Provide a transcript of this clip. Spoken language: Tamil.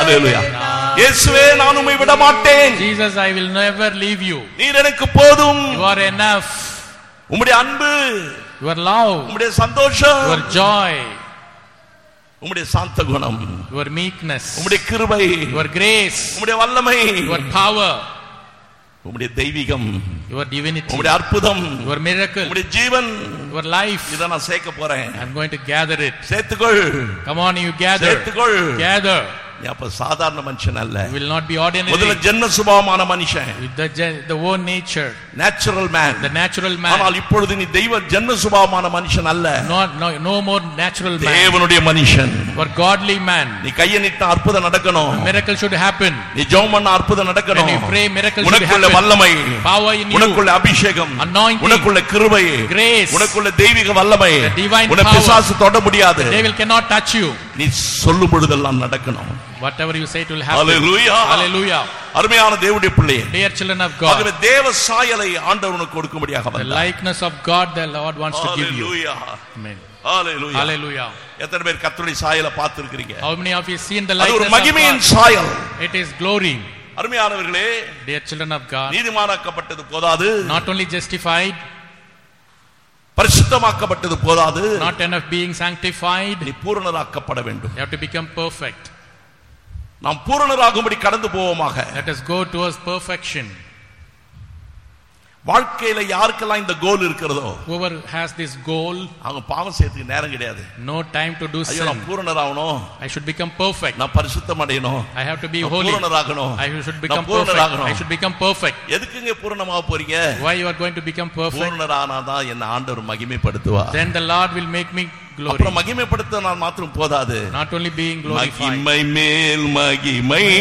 அல்லேலூயா இயேசுவே நான் உம்மை விட மாட்டேன் Jesus, I will never leave you. நீர் எனக்கு போதும் You are enough. உம்முடைய அன்பு Your love, உம்முடைய சந்தோஷம் your joy, உம்முடைய சாந்த குணம் your meekness, உம்முடைய கிருபை your grace, உம்முடைய வல்லமை your power, உம்முடைய தெய்வீகம் your divinity, உம்முடைய அற்புதம் your miracle, உம்முடைய ஜீவன் your life. இதை நான் சேர்க்க போறேன் I'm going to gather it. சேர்த்துக்கொள் Come on, you gather. சேர்த்துக்கொள் Gather. நீ அப்ப சாதாரண மனுஷன் அல்ல You will not be முதல்ல ordinary. ஜென்ம சுபாவமான மனுஷன் With the, gen- the own nature, natural man the natural man. ஆனால் இப்பொழுது நீ தெய்வ ஜென்ம சுபாவமான மனுஷன் அல்ல Not, no, no more natural man. தேவனுடைய மனுஷன் Or godly man. நீ கையை நிட்ட அற்புதம் நடக்கணும் Miracle should happen. நீ ஜெபம் பண்ண அற்புதம் நடக்கணும் When you pray, miracle should உனக்குள்ள happen. வல்லமை Power in you. உனக்குள்ள அபிஷேகம் Anointing. உனக்குள்ள கிருபை Grace. உனக்குள்ள தெய்வீக வல்லமை The divine உன்னை power. பிசாசு தொட முடியாது Devil cannot touch you. நீ சொல்லும் பொழுதெல்லாம் நடக்கணும் Whatever you say, it will happen. Hallelujah. Hallelujah. அருமையான தேவனுடைய பிள்ளையே Dear children of ஆகவே God, தேவ சாயலை ஆண்டவர் உனக்கு கொடுக்கும்படியாக the வந்தார் likeness of God the Lord wants to give you. Hallelujah. Amen. Hallelujah. Hallelujah. எத்தனை பேர் கர்த்தருடைய சாயலை பார்த்திருக்கிறீங்க How many of you seen the அது ஒரு likeness of மகிமையின் God? சாயல் It is glory. அருமையானவர்களே Dear children of God, நீதிமானாக்கப்பட்டது போதாது not only justified, பரிசுத்தமாக்கப்பட்டது போதாது not enough being sanctified, நீ பூரணராக்கப்பட வேண்டும் you have to become perfect. நாம் பூரணராகும்படி கடந்து போவோமாக Let us go towards perfection. வாழ்க்கையில யாருக்கெல்லாம் இந்த கோல் இருக்கிறதோ Whoever has this goal, அவங்க பாவம் செய்யறதுக்கு நேரம் கிடையாது no time to do ஐயோ நான் sin. பூரணராகணும் I should become perfect. நான் பரிசுத்தம் அடையணும் I have to be நான் holy. பூரணராகணும் I should நான் become perfect. பூரணராகணும் I should become perfect. எதுக்குங்க பூரணமாக போறீங்க Why you are going to become perfect? பூரணரானாதான் என்ன ஆண்டவர் மகிமைப்படுத்துவா Then the Lord will make me glory. அப்புறம் மகிமைப்படுத்த நான் மாத்திரம் போதாது Not only being glorified. மகிமை மேல் மகிமை